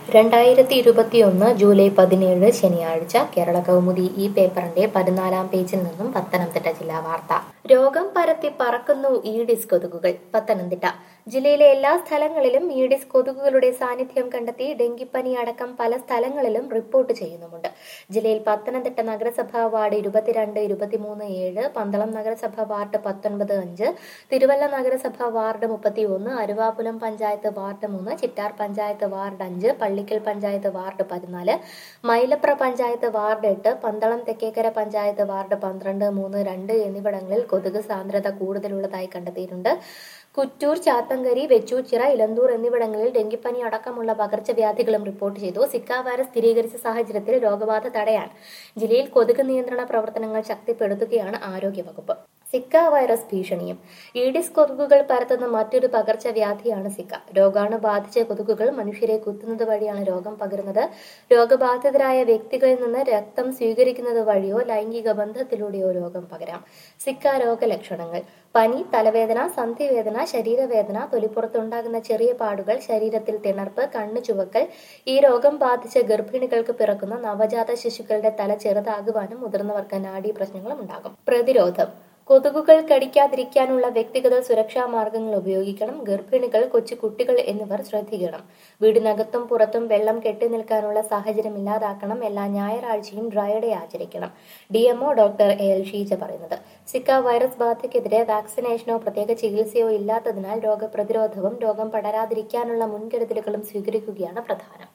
രണ്ടായിരത്തി ഇരുപത്തിയൊന്ന് ജൂലൈ പതിനേഴ് ശനിയാഴ്ച കേരള കൗമുദി ഈ പേപ്പറിന്റെ പതിനാലാം പേജിൽ നിന്നും പത്തനംതിട്ട ജില്ലാ വാർത്ത രോഗം പരത്തി പറക്കുന്നു ഈഡിസ് കൊതുകുകൾ പത്തനംതിട്ട ജില്ലയിലെ എല്ലാ സ്ഥലങ്ങളിലും ഈഡിസ് കൊതുകുകളുടെ സാന്നിധ്യം കണ്ടെത്തി ഡെങ്കിപ്പനി അടക്കം പല സ്ഥലങ്ങളിലും റിപ്പോർട്ട് ചെയ്യുന്നുമുണ്ട് ജില്ലയിൽ പത്തനംതിട്ട നഗരസഭ വാർഡ് ഇരുപത്തിരണ്ട് ഇരുപത്തിമൂന്ന് ഏഴ് പന്തളം നഗരസഭ വാർഡ് പത്തൊൻപത് അഞ്ച് തിരുവല്ല നഗരസഭ വാർഡ് മുപ്പത്തി ഒന്ന് അരുവാപുലം പഞ്ചായത്ത് വാർഡ് മൂന്ന് ചിറ്റാർ പഞ്ചായത്ത് വാർഡ് അഞ്ച് പള്ളിക്കൽ പഞ്ചായത്ത് വാർഡ് പതിനാല് മൈലപ്ര പഞ്ചായത്ത് വാർഡ് എട്ട് പന്തളം തെക്കേക്കര പഞ്ചായത്ത് വാർഡ് പന്ത്രണ്ട് മൂന്ന് രണ്ട് എന്നിവിടങ്ങളിൽ കൊതുക് സാന്ദ്രത കൂടുതലുള്ളതായി കണ്ടെത്തിയിട്ടുണ്ട് കുറ്റൂർ ചാത്തങ്കരി വെച്ചൂച്ചിറ ഇലന്തൂർ എന്നിവിടങ്ങളിൽ ഡെങ്കിപ്പനി അടക്കമുള്ള പകർച്ചവ്യാധികളും റിപ്പോർട്ട് ചെയ്തു സിക്ക വൈറസ് സ്ഥിരീകരിച്ച സാഹചര്യത്തിൽ രോഗബാധ തടയാൻ ജില്ലയിൽ കൊതുക് നിയന്ത്രണ പ്രവർത്തനങ്ങൾ ശക്തിപ്പെടുത്തുകയാണ് ആരോഗ്യവകുപ്പ് സിക്ക വൈറസ് ഭീഷണിയും ഈഡിസ് കൊതുകുകൾ പരത്തുന്ന മറ്റൊരു പകർച്ചവ്യാധിയാണ് സിക്ക രോഗാണു ബാധിച്ച കൊതുകുകൾ മനുഷ്യരെ കുത്തുന്നത് വഴിയാണ് രോഗം പകരുന്നത് രോഗബാധിതരായ വ്യക്തികളിൽ നിന്ന് രക്തം സ്വീകരിക്കുന്നത് വഴിയോ ലൈംഗിക ബന്ധത്തിലൂടെയോ രോഗം പകരാം സിക്ക രോഗലക്ഷണങ്ങൾ പനി തലവേദന സന്ധിവേദന ശരീരവേദന തൊലിപ്പുറത്തുണ്ടാകുന്ന ചെറിയ പാടുകൾ ശരീരത്തിൽ തിണർപ്പ് കണ്ണു ചുവക്കൽ ഈ രോഗം ബാധിച്ച ഗർഭിണികൾക്ക് പിറക്കുന്ന നവജാത ശിശുക്കളുടെ തല ചെറുതാകുവാനും മുതിർന്നവർക്ക് നാഡീ പ്രശ്നങ്ങളും ഉണ്ടാകും പ്രതിരോധം കൊതുകുകൾ കടിക്കാതിരിക്കാനുള്ള വ്യക്തിഗത സുരക്ഷാ മാർഗങ്ങൾ ഉപയോഗിക്കണം ഗർഭിണികൾ കൊച്ചു കുട്ടികൾ എന്നിവർ ശ്രദ്ധിക്കണം വീടിനകത്തും പുറത്തും വെള്ളം കെട്ടി നിൽക്കാനുള്ള സാഹചര്യം ഇല്ലാതാക്കണം എല്ലാ ഞായറാഴ്ചയും ഡ്രൈ ഡേ ആചരിക്കണം D MO doctor A L Sheeja പറയുന്നത് സിക്ക വൈറസ് ബാധയ്ക്കെതിരെ വാക്സിനേഷനോ പ്രത്യേക ചികിത്സയോ ഇല്ലാത്തതിനാൽ രോഗപ്രതിരോധവും രോഗം പടരാതിരിക്കാനുള്ള മുൻകരുതലുകളും സ്വീകരിക്കുകയാണ് പ്രധാനം